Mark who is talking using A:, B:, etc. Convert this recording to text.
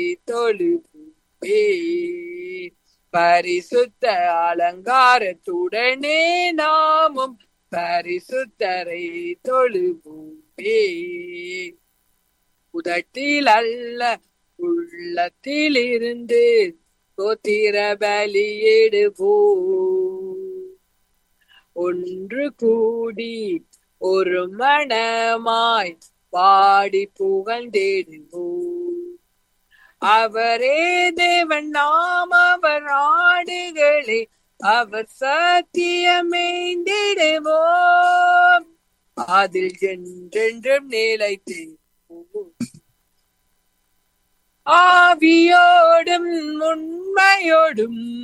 A: தொழுவே பரிசுத்த அலங்காரத்துடனே நாமும் பரிசுத்தரை தொழுவோமே உதட்டில் அல்ல உள்ளத்தில் இருந்து கோத்திர பலியிடுவோம் ஒன்று கூடி ஒரு மனமாய் பாடி புகழ்ந்திடுவோம் அவரே தேவன் நாம் அவர் ஆடுகளே அவர் சத்தியமேந்திடுவோம் அதில் என்றென்றும் நிலைத்து ஆவியோடும் உண்மையோடும்